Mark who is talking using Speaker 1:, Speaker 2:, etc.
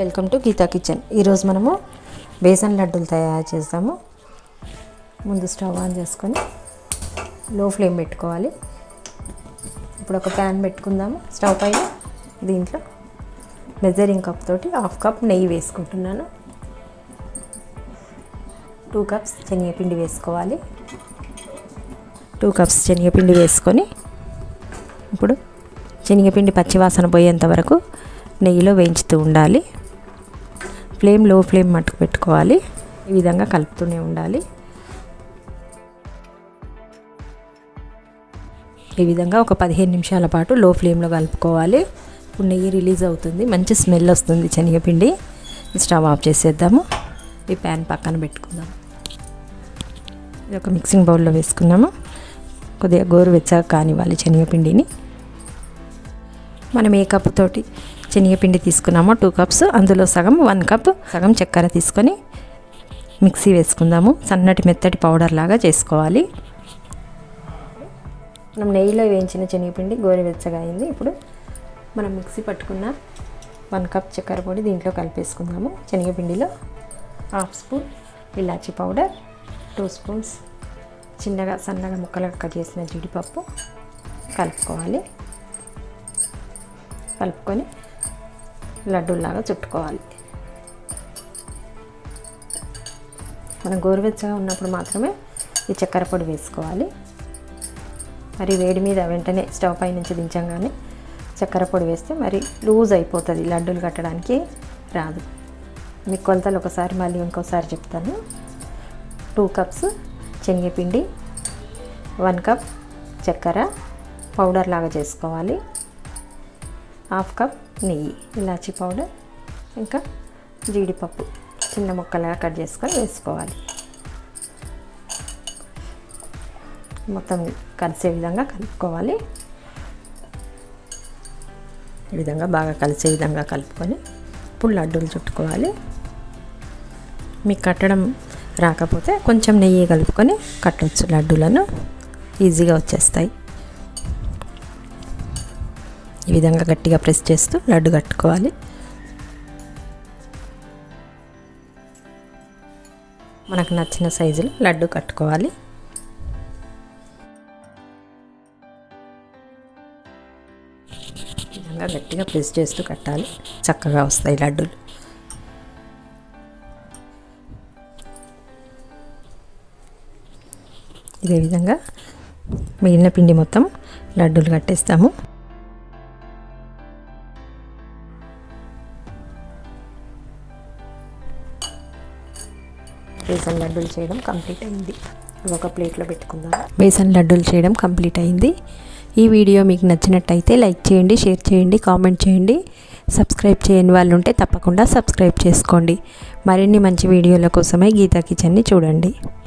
Speaker 1: welcome to Gita kitchen ఈరోజు మనము బేసన్ లడ్డూలు తయారు చేస్తాము ముందు స్టవ్ ఆన్ చేసుకొని లో ఫ్లేమ్ పెట్టుకోవాలి ఇప్పుడు ఒక ప్యాన్ పెట్టుకుందాము స్టవ్ పైన దీంట్లో మెజరింగ్ కప్ తోటి హాఫ్ కప్ నెయ్యి వేసుకుంటున్నాను టూ కప్స్ శనగపిండి వేసుకోవాలి టూ కప్స్ శనగపిండి వేసుకొని ఇప్పుడు శనగపిండి పచ్చివాసన పోయేంత వరకు నెయ్యిలో వేయించుతూ ఉండాలి ఫ్లేమ్ లో ఫ్లేమ్ మట్టుకు పెట్టుకోవాలి ఈ విధంగా కలుపుతూనే ఉండాలి ఈ విధంగా ఒక పదిహేను నిమిషాల పాటు లో ఫ్లేమ్లో కలుపుకోవాలి ఇప్పుడు నెయ్యి రిలీజ్ అవుతుంది మంచి స్మెల్ వస్తుంది శనగపిండి స్టవ్ ఆఫ్ చేసేద్దాము ఈ ప్యాన్ పక్కన పెట్టుకుందాం ఇది ఒక మిక్సింగ్ బౌల్లో వేసుకున్నాము కొద్దిగా గోరువెచ్చగా కానివ్వాలి శనగపిండిని మనం ఏ కప్పు తోటి శనగపిండి తీసుకున్నామో టూ కప్స్ అందులో సగం వన్ కప్ సగం చక్కెర తీసుకొని మిక్సీ వేసుకుందాము సన్నటి మెత్తటి పౌడర్ లాగా చేసుకోవాలి మనం నెయ్యిలో వేయించిన శనగపిండి గోరువెచ్చగా అయింది ఇప్పుడు మనం మిక్సీ పట్టుకున్న వన్ కప్ చక్కెర పొడి దీంట్లో కలిపేసుకుందాము శనగపిండిలో హాఫ్ స్పూన్ ఇలాచీ పౌడర్ టూ స్పూన్స్ చిన్నగా సన్నగా ముక్కలుగా కట్ చేసిన జీడిపప్పు కలుపుకోవాలి కలుపుకొని లడ్డూలాగా చుట్టుకోవాలి మనం గోరువెచ్చగా ఉన్నప్పుడు మాత్రమే ఈ చక్కెర పొడి వేసుకోవాలి మరి వేడి మీద వెంటనే స్టవ్ పై నుంచి దించంగానే చక్కెర పొడి వేస్తే మరి లూజ్ అయిపోతుంది లడ్డూలు కట్టడానికి రాదు మీ కొలతలు ఒకసారి మళ్ళీ ఇంకోసారి చెప్తాను టూ కప్స్ శనగపిండి వన్ కప్ చక్కెర పౌడర్ లాగా చేసుకోవాలి హాఫ్ కప్ నెయ్యి ఇలాచీ పౌడర్ ఇంకా జీడిపప్పు చిన్న ముక్కలుగా కట్ చేసుకొని వేసుకోవాలి మొత్తం కలిసే విధంగా కలుపుకోవాలి ఈ విధంగా బాగా కలిసే విధంగా కలుపుకొని ఇప్పుడు లడ్డూలు చుట్టుకోవాలి మీకు కట్టడం రాకపోతే కొంచెం నెయ్యి కలుపుకొని కట్టవచ్చు లడ్డూలను ఈజీగా వచ్చేస్తాయి ఈ విధంగా గట్టిగా ప్రెస్ చేస్తూ లడ్డు కట్టుకోవాలి మనకు నచ్చిన సైజులో లడ్డు కట్టుకోవాలి ఈ విధంగా గట్టిగా ప్రెస్ చేస్తూ కట్టాలి చక్కగా వస్తాయి లడ్డూలు ఇదే విధంగా మిగిలిన పిండి మొత్తం లడ్డూలు కట్టేస్తాము బేసన్ లడ్డూలు చేయడం కంప్లీట్ అయింది ఒక ప్లేట్లో పెట్టుకుందాం బేసన్ లడ్డూలు చేయడం కంప్లీట్ అయింది ఈ వీడియో మీకు నచ్చినట్టయితే లైక్ చేయండి షేర్ చేయండి కామెంట్ చేయండి సబ్స్క్రైబ్ చేయని వాళ్ళు ఉంటే తప్పకుండా సబ్స్క్రైబ్ చేసుకోండి మరిన్ని మంచి వీడియోల కోసమై గీతా కిచెన్ని చూడండి